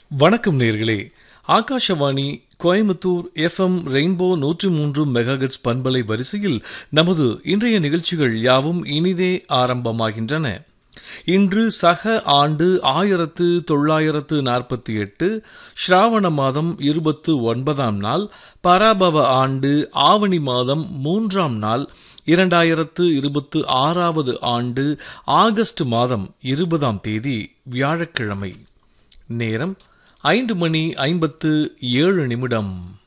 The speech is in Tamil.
வணக்கம் நேர்களே ஆகாஷவாணி கோயம்புத்தூர் எஃப்எம் ரெயின்போ நூற்றி மூன்று மெகாஹெட்ஸ் பண்பலை வரிசையில் நமது இன்றைய நிகழ்ச்சிகள் யாவும் இனிதே ஆரம்பமாகின்றன இன்று சக ஆண்டு ஆயிரத்து தொள்ளாயிரத்து நாற்பத்தி எட்டு ஸ்ராவண மாதம் இருபத்து ஒன்பதாம் நாள் பராபவ ஆண்டு ஆவணி மாதம் மூன்றாம் நாள் இரண்டாயிரத்து இருபத்து ஆறாவது ஆண்டு ஆகஸ்ட் மாதம் இருபதாம் தேதி வியாழக்கிழமை நேரம் ஐந்து மணி ஐம்பத்து ஏழு நிமிடம்